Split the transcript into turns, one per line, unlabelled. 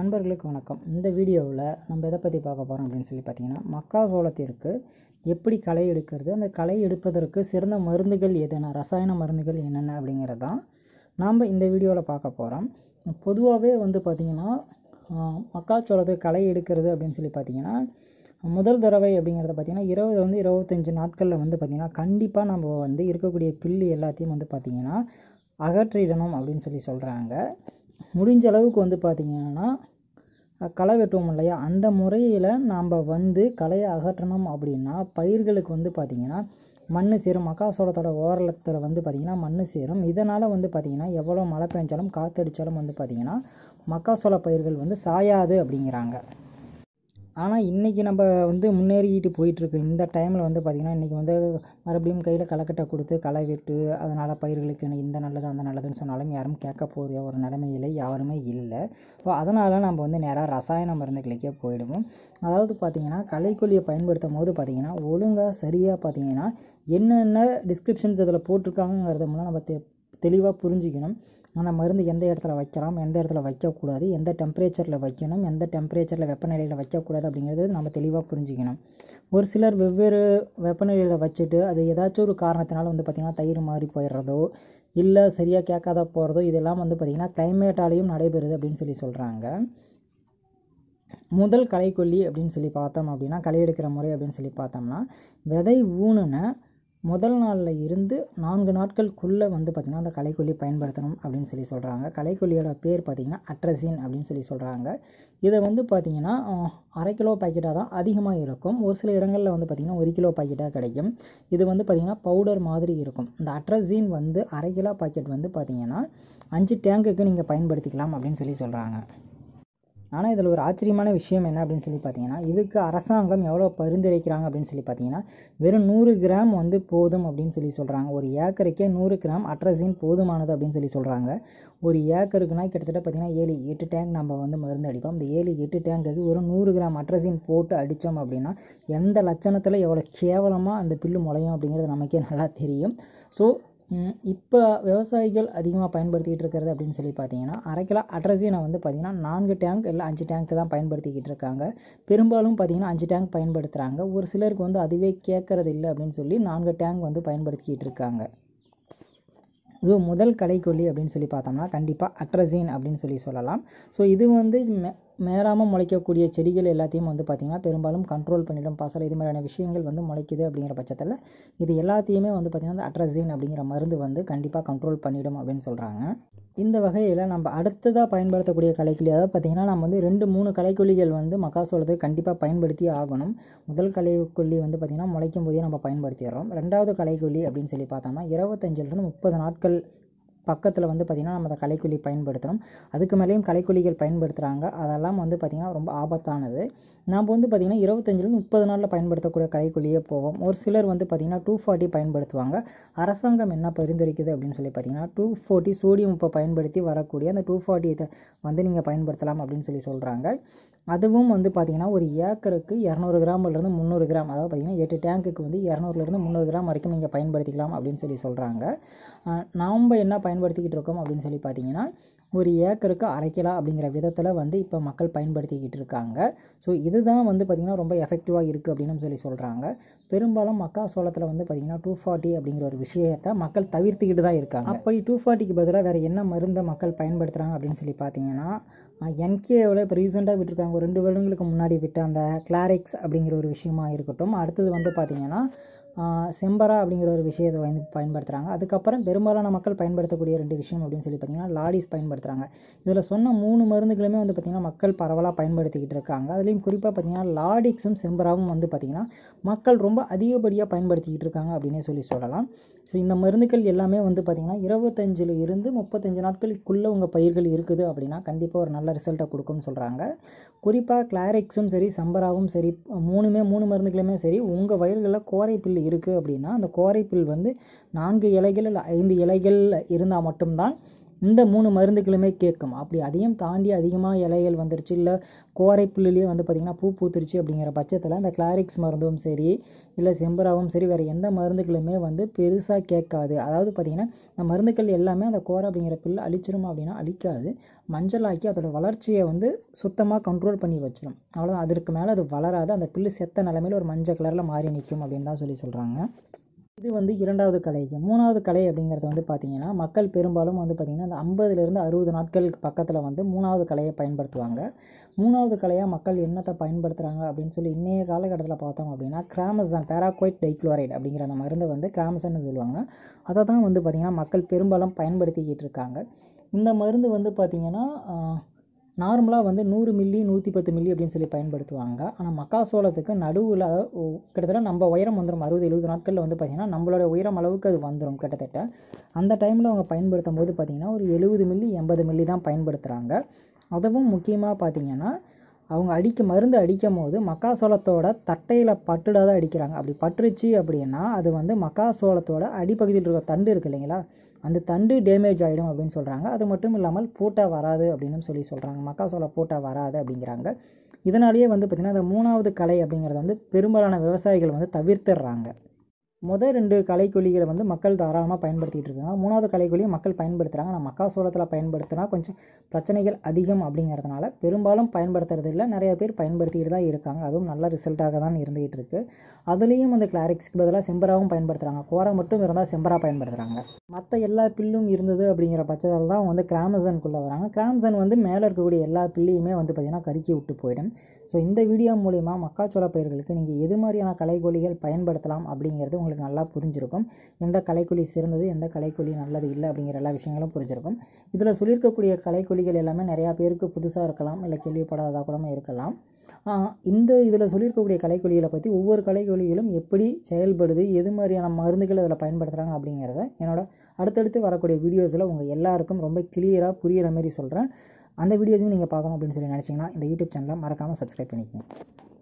நண்பர்களுக்கு வணக்கம் இந்த வீடியோவில் நம்ம எதை பற்றி பார்க்க போகிறோம் அப்படின்னு சொல்லி பார்த்தீங்கன்னா மக்காசோளத்திற்கு எப்படி களை எடுக்கிறது அந்த களை எடுப்பதற்கு சிறந்த மருந்துகள் எதுனா ரசாயன மருந்துகள் என்னென்ன அப்படிங்கிறது தான் நாம் இந்த வீடியோவில் பார்க்க போகிறோம் பொதுவாகவே வந்து பார்த்திங்கன்னா ஆஹ், மக்காச்சோளத்துக்கு களை எடுக்கிறது அப்படின்னு சொல்லி பார்த்தீங்கன்னா முதல் தடவை அப்படிங்கிறத பார்த்திங்கன்னா இருபது வந்து இருபத்தஞ்சி நாட்களில் வந்து பார்த்திங்கன்னா கண்டிப்பாக நம்ம வந்து இருக்கக்கூடிய பில்லு எல்லாத்தையும் வந்து பார்த்திங்கன்னா அகற்றிடணும் அப்படின்னு சொல்லி சொல்கிறாங்க முடிஞ்ச அளவுக்கு வந்து பார்த்திங்கன்னா அஹ், களை வெட்டுவோம் இல்லையா அந்த முறையில் நாம் வந்து களையை அகற்றணும் அப்படின்னா பயிர்களுக்கு வந்து பார்த்திங்கன்னா மண் சேரும் மக்காசோளத்தோட ஓரத்தில் வந்து பார்த்திங்கன்னா மண் சேரும் இதனால் வந்து பார்த்திங்கன்னா எவ்வளோ மழை பெஞ்சாலும் காற்றடிச்சாலும் வந்து பார்த்திங்கன்னா மக்காசோள பயிர்கள் வந்து சாயாது அப்படிங்கிறாங்க ஆனால் இன்றைக்கி நம்ம வந்து முன்னேறிக்கிட்டு போயிட்டுருக்கு இந்த டைமில் வந்து பார்த்திங்கன்னா இன்றைக்கி வந்து மறுபடியும் கையில் களைக்கட்டை கொடுத்து களை வெட்டு அதனால் பயிர்களுக்கு இந்த நல்லது அந்த நல்லதுன்னு சொன்னாலும் யாரும் கேட்க போகிற ஒரு நிலைமையில் யாருமே இல்லை ஸோ அதனால் நம்ம வந்து நேராக ரசாயன மருந்துகளுக்கே போயிடுவோம் அதாவது பார்த்திங்கன்னா களைக்கொல்லியை பயன்படுத்தும் போது பார்த்திங்கன்னா ஒழுங்காக சரியாக பார்த்திங்கன்னா என்னென்ன டிஸ்கிரிப்ஷன்ஸ் அதில் போட்டிருக்காங்கிறத மூலம் நம்ம தெ தெளிவாக புரிஞ்சுக்கணும் அந்த மருந்து எந்த இடத்துல வைக்கலாம் எந்த இடத்துல வைக்கக்கூடாது எந்த டெம்பரேச்சரில் வைக்கணும் எந்த டெம்பரேச்சரில் வெப்பநிலையில் வைக்கக்கூடாது அப்படிங்கிறது நம்ம தெளிவாக புரிஞ்சுக்கணும் ஒரு சிலர் வெவ்வேறு வெப்பநிலையில் வச்சுட்டு அது ஏதாச்சும் ஒரு காரணத்தினால வந்து பார்த்திங்கன்னா தயிர் மாறி போயிடுறதோ இல்லை சரியாக கேட்காத போகிறதோ இதெல்லாம் வந்து பார்த்திங்கன்னா கிளைமேட்டாலேயும் நடைபெறுது அப்படின்னு சொல்லி சொல்கிறாங்க முதல் களைக்கொல்லி அப்படின்னு சொல்லி பார்த்தோம் அப்படின்னா களை எடுக்கிற முறை அப்படின்னு சொல்லி பார்த்தோம்னா விதை ஊனுன முதல் நாளில் இருந்து நான்கு நாட்களுக்குள்ளே வந்து பார்த்திங்கன்னா அந்த களைக்கொல்லி பயன்படுத்தணும் அப்படின்னு சொல்லி சொல்கிறாங்க களைக்கொல்லியோட பேர் பார்த்திங்கன்னா அட்ரசின் அப்படின்னு சொல்லி சொல்கிறாங்க இதை வந்து பார்த்திங்கன்னா அஹ், அரை கிலோ பாக்கெட்டாக தான் அதிகமாக இருக்கும் ஒரு சில இடங்களில் வந்து பார்த்திங்கன்னா ஒரு கிலோ பாக்கெட்டாக கிடைக்கும் இது வந்து பார்த்திங்கன்னா பவுடர் மாதிரி இருக்கும் இந்த அட்ரசின் வந்து அரை கிலோ பாக்கெட் வந்து பார்த்திங்கன்னா அஞ்சு டேங்குக்கு நீங்கள் பயன்படுத்திக்கலாம் அப்படின்னு சொல்லி சொல்கிறாங்க ஆனால் இதில் ஒரு ஆச்சரியமான விஷயம் என்ன அப்படின்னு சொல்லி பார்த்தீங்கன்னா இதுக்கு அரசாங்கம் எவ்வளோ பரிந்துரைக்கிறாங்க அப்படின்னு சொல்லி பார்த்தீங்கன்னா வெறும் நூறு கிராம் வந்து போதும் அப்படின்னு சொல்லி சொல்கிறாங்க ஒரு ஏக்கருக்கே நூறு கிராம் அட்ரஸின் போதுமானது அப்படின்னு சொல்லி சொல்கிறாங்க ஒரு ஏக்கருக்குனா கிட்டத்தட்ட பார்த்தீங்கன்னா ஏழு எட்டு டேங்க் நம்ம வந்து மருந்து அடிப்போம் இந்த ஏழு எட்டு டேங்குக்கு ஒரு நூறு கிராம் அட்ரஸின் போட்டு அடித்தோம் அப்படின்னா எந்த லட்சணத்தில் எவ்வளோ கேவலமாக அந்த பில்லு முளையும் அப்படிங்கிறது நமக்கே நல்லா தெரியும் ஸோ இப்போ விவசாயிகள் அதிகமாக பயன்படுத்திக்கிட்டு இருக்கிறது அப்படின்னு சொல்லி பார்த்தீங்கன்னா அரை கிலோ அட்ரஸினை வந்து பார்த்திங்கன்னா நான்கு டேங்க் இல்லை அஞ்சு டேங்க் தான் பயன்படுத்திக்கிட்டு இருக்காங்க பெரும்பாலும் பார்த்திங்கன்னா அஞ்சு டேங்க் பயன்படுத்துகிறாங்க ஒரு சிலருக்கு வந்து அதுவே கேட்கறது இல்லை அப்படின்னு சொல்லி நான்கு டேங்க் வந்து பயன்படுத்திக்கிட்டு இருக்காங்க இது முதல் களைக்கொல்லி அப்படின்னு சொல்லி பார்த்தோம்னா கண்டிப்பாக அட்ரஸின் அப்படின்னு சொல்லி சொல்லலாம் ஸோ இது வந்து மே மேலாமல் முளைக்கக்கூடிய செடிகள் எல்லாத்தையும் வந்து பார்த்திங்கன்னா பெரும்பாலும் கண்ட்ரோல் பண்ணிடும் பசலை இது மாதிரியான விஷயங்கள் வந்து முளைக்குது அப்படிங்கிற பட்சத்தில் இது எல்லாத்தையுமே வந்து பார்த்திங்கன்னா இந்த அட்ரஸின் அப்படிங்கிற மருந்து வந்து கண்டிப்பாக கண்ட்ரோல் பண்ணிடும் அப்படின்னு சொல்கிறாங்க இந்த வகையில் நம்ம அடுத்ததாக பயன்படுத்தக்கூடிய களைக்கொல்லி அதாவது பார்த்திங்கன்னா நம்ம வந்து ரெண்டு மூணு களைக்கொல்லிகள் வந்து மக்காசோளத்துக்கு கண்டிப்பாக பயன்படுத்தி ஆகணும் முதல் களைக்கொல்லி வந்து பார்த்திங்கன்னா முளைக்கும் போதே நம்ம பயன்படுத்திடுறோம் ரெண்டாவது களைக்கொல்லி அப்படின்னு சொல்லி பார்த்தோம்னா இருபத்தஞ்சிலிருந்து முப்பது நாட்கள் பக்கத்தில் வந்து பார்த்திங்கன்னா நம்ம அந்த களைக்கொல்லி பயன்படுத்தணும் அதுக்கு மேலேயும் களைக்கொல்லிகள் பயன்படுத்துகிறாங்க அதெல்லாம் வந்து பார்த்திங்கன்னா ரொம்ப ஆபத்தானது நாம் வந்து பார்த்திங்கன்னா இருபத்தஞ்சிலிருந்து முப்பது நாளில் பயன்படுத்தக்கூடிய களைக்கொல்லியே போவோம் ஒரு சிலர் வந்து பார்த்திங்கன்னா டூ ஃபார்ட்டி பயன்படுத்துவாங்க அரசாங்கம் என்ன பரிந்துரைக்குது அப்படின்னு சொல்லி பார்த்தீங்கன்னா டூ ஃபோர்ட்டி சோடியம் உப்பை பயன்படுத்தி வரக்கூடிய அந்த டூ ஃபார்ட்டி வந்து நீங்கள் பயன்படுத்தலாம் அப்படின்னு சொல்லி சொல்கிறாங்க அதுவும் வந்து பார்த்திங்கன்னா ஒரு ஏக்கருக்கு இரநூறு கிராம்லேருந்து முந்நூறு கிராம் அதாவது பார்த்திங்கன்னா எட்டு டேங்குக்கு வந்து இரநூறுலேருந்து முந்நூறு கிராம் வரைக்கும் நீங்கள் பயன்படுத்திக்கலாம் அப்படின்னு சொல்லி சொல்கிறாங்க நாம் என்ன பயன்படுத்திக்கிட்டு இருக்கோம் அப்படின்னு சொல்லி பார்த்தீங்கன்னா ஒரு ஏக்கருக்கு அரை கிலோ அப்படிங்கிற விதத்தில் வந்து இப்போ மக்கள் பயன்படுத்திக்கிட்டு இருக்காங்க ஸோ இதுதான் வந்து பார்த்திங்கன்னா ரொம்ப எஃபெக்டிவாக இருக்குது அப்படின்னு சொல்லி சொல்கிறாங்க பெரும்பாலும் மக்காசோளத்தில் வந்து பார்த்திங்கன்னா டூ ஃபார்ட்டி அப்படிங்கிற ஒரு விஷயத்தை மக்கள் தவிர்த்துக்கிட்டு தான் இருக்காங்க அப்படி டூ ஃபார்ட்டிக்கு பதிலாக வேறு என்ன மருந்தை மக்கள் பயன்படுத்துகிறாங்க அப்படின்னு சொல்லி பார்த்தீங்கன்னா என்கேவில் இப்போ ரீசெண்டாக விட்டுருக்காங்க ஒரு ரெண்டு வருடங்களுக்கு முன்னாடி விட்ட அந்த கிளாரிக்ஸ் அப்படிங்கிற ஒரு விஷயமா இருக்கட்டும் அடுத்தது வந்து பார்த்திங்கன்னா ஆஹ் செம்பரா அப்படிங்கிற ஒரு விஷயத்தை வந்து பயன்படுத்துகிறாங்க அதுக்கப்புறம் பெரும்பாலான மக்கள் பயன்படுத்தக்கூடிய ரெண்டு விஷயம் அப்படின்னு சொல்லி பார்த்தீங்கன்னா லாடிஸ் பயன்படுத்துகிறாங்க இதில் சொன்ன மூணு மருந்துகளுமே வந்து பார்த்திங்கன்னா மக்கள் பரவலாக பயன்படுத்திக்கிட்டு இருக்காங்க அதுலேயும் குறிப்பாக பார்த்தீங்கன்னா லாடிக்ஸும் செம்பராவும் வந்து பார்த்திங்கன்னா மக்கள் ரொம்ப அதிகப்படியாக பயன்படுத்திக்கிட்டு இருக்காங்க அப்படின்னே சொல்லி சொல்லலாம் ஸோ இந்த மருந்துகள் எல்லாமே வந்து பார்த்திங்கன்னா இருபத்தஞ்சில் இருந்து முப்பத்தஞ்சு நாட்களுக்குள்ளே உங்கள் பயிர்கள் இருக்குது அப்படின்னா கண்டிப்பாக ஒரு நல்ல ரிசல்ட்டை கொடுக்கும்னு சொல்கிறாங்க குறிப்பாக கிளாரிக்ஸும் சரி சம்பராவும் சரி மூணுமே மூணு மருந்துகளுமே சரி உங்கள் வயல்களில் கோரை புல் இருக்குது அப்படின்னா அந்த கோரை புல் வந்து நான்கு இலைகள் இல்லை ஐந்து இலைகள் இருந்தால் மட்டும்தான் இந்த மூணு மருந்துகளுமே கேட்கும் அப்படி அதையும் தாண்டி அதிகமாக இலைகள் வந்துருச்சு இல்லை கோரை புல்லுலேயே வந்து பார்த்திங்கன்னா பூ பூத்துருச்சு அப்படிங்கிற பட்சத்தில் அந்த கிளாரிக்ஸ் மருந்தும் சரி இல்லை செம்பராவும் சரி வேறு எந்த மருந்துகளுமே வந்து பெருசாக கேட்காது அதாவது பார்த்திங்கன்னா இந்த மருந்துகள் எல்லாமே அந்த கோரை அப்படிங்கிற புல் அழிச்சிரும் அப்படின்னா அழிக்காது மஞ்சளாக்கி அதோட வளர்ச்சியை வந்து சுத்தமாக கண்ட்ரோல் பண்ணி வச்சிடும் அவ்வளோதான் அதற்கு மேலே அது வளராது அந்த புல்லு செத்த நிலமையில ஒரு மஞ்சள் கலரில் மாறி நிற்கும் அப்படின்னு தான் சொல்லி சொல்கிறாங்க இது வந்து இரண்டாவது கலைக்கு மூணாவது கலை அப்படிங்கிறது வந்து பார்த்திங்கன்னா மக்கள் பெரும்பாலும் வந்து பார்த்திங்கன்னா அந்த ஐம்பதுலேருந்து அறுபது நாட்கள் பக்கத்தில் வந்து மூணாவது கலையை பயன்படுத்துவாங்க மூணாவது கலையாக மக்கள் என்னத்தை பயன்படுத்துகிறாங்க அப்படின்னு சொல்லி இன்றைய காலகட்டத்தில் பார்த்தோம் அப்படின்னா கிராமசான் பேராக்வைட் டைக்ளோரைட் அப்படிங்கிற அந்த மருந்தை வந்து கிராமசான்னு சொல்லுவாங்க அதை தான் வந்து பார்த்திங்கன்னா மக்கள் பெரும்பாலும் பயன்படுத்திக்கிட்டு இருக்காங்க இந்த மருந்து வந்து பார்த்திங்கன்னா நார்மலாக வந்து நூறு மில்லி நூற்றி பத்து மில்லி அப்படின்னு சொல்லி பயன்படுத்துவாங்க ஆனால் மக்காசோளத்துக்கு நடுவில் அதாவது ஒ- கிட்டத்தட்ட நம்ம உயரம் வந்துடும் அறுபது எழுபது நாட்களில் வந்து பார்த்திங்கன்னா நம்மளோட உயரம் அளவுக்கு அது வந்துடும் கிட்டத்தட்ட அந்த டைமில் அவங்க பயன்படுத்தும் போது பார்த்திங்கன்னா ஒரு எழுபது மில்லி எண்பது மில்லி தான் பயன்படுத்துகிறாங்க அதுவும் முக்கியமாக பார்த்திங்கன்னா அவங்க அடிக்க மருந்து அடிக்கும் போது மக்காசோளத்தோட தட்டையில் பட்டுடாத அடிக்கிறாங்க அப்படி பட்டுருச்சு அப்படின்னா அது வந்து மக்காசோளத்தோட அடிப்பகுதியில் இருக்க தண்டு இருக்கு இல்லைங்களா அந்த தண்டு டேமேஜ் ஆகிடும் அப்படின்னு சொல்கிறாங்க அது மட்டும் இல்லாமல் பூட்டா வராது அப்படின்னு சொல்லி சொல்கிறாங்க மக்காசோள பூட்டா வராது அப்படிங்கிறாங்க இதனாலேயே வந்து பார்த்திங்கன்னா அந்த மூணாவது கலை அப்படிங்கிறத வந்து பெரும்பாலான விவசாயிகள் வந்து தவிர்த்துடுறாங்க முதல் ரெண்டு களைக்கொல்லிகளை வந்து மக்கள் தாராளமாக பயன்படுத்திட்டு இருக்காங்க மூணாவது களைக்கொல்லியை மக்கள் பயன்படுத்துகிறாங்க ஆனால் மக்காசோளத்தில் பயன்படுத்தினா கொஞ்சம் பிரச்சனைகள் அதிகம் அப்படிங்கிறதுனால பெரும்பாலும் பயன்படுத்துறது இல்லை நிறைய பேர் பயன்படுத்திட்டு தான் இருக்காங்க அதுவும் நல்ல ரிசல்ட்டாக தான் இருந்துகிட்டு இருக்கு அதுலேயும் அந்த கிளாரிக்ஸ்க்கு பதிலாக செம்பராவும் பயன்படுத்துகிறாங்க கோரை மட்டும் இருந்தால் செம்பரா பயன்படுத்துகிறாங்க மற்ற எல்லா பில்லும் இருந்தது அப்படிங்கிற பட்சத்தில் தான் அவங்க வந்து கிராமசனுக்குள்ளே வராங்க கிராமசன் வந்து மேலே இருக்கக்கூடிய எல்லா பில்லையுமே வந்து பார்த்திங்கன்னா கருக்கி விட்டு போயிடும் ஸோ இந்த வீடியோ மூலிமா மக்காச்சோள பயிர்களுக்கு நீங்கள் எது மாதிரியான களைக்கொல்லிகள் பயன்படுத்தலாம் அப்படிங்கிறது உங்களுக்கு நல்லா புரிஞ்சிருக்கும் எந்த களைக்கொல்லி சிறந்தது எந்த களைக்கொல்லி நல்லது இல்லை அப்படிங்கிற எல்லா விஷயங்களும் புரிஞ்சிருக்கும் இதில் சொல்லியிருக்கக்கூடிய களைக்கொல்லிகள் எல்லாமே நிறையா பேருக்கு புதுசாக இருக்கலாம் இல்லை கேள்விப்படாததாக கூட இருக்கலாம் ஆஹ் இந்த இதில் சொல்லியிருக்கக்கூடிய கலைக்கொல்லிகளை பற்றி ஒவ்வொரு கலைக்கொல்லிகளும் எப்படி செயல்படுது எது மாதிரியான மருந்துகள் அதில் பயன்படுத்துகிறாங்க அப்படிங்கிறத என்னோட அடுத்தடுத்து வரக்கூடிய வீடியோஸில் உங்கள் எல்லாருக்கும் ரொம்ப கிளியராக புரிகிற மாதிரி சொல்கிறேன் அந்த வீடியோஸையும் நீங்கள் பார்க்கணும் அப்படின்னு சொல்லி நினச்சிங்கன்னா இந்த யூடியூப் சேனலை மறக்காமல் சப்ஸ்கிரைப் பண்ணிக்கோங்க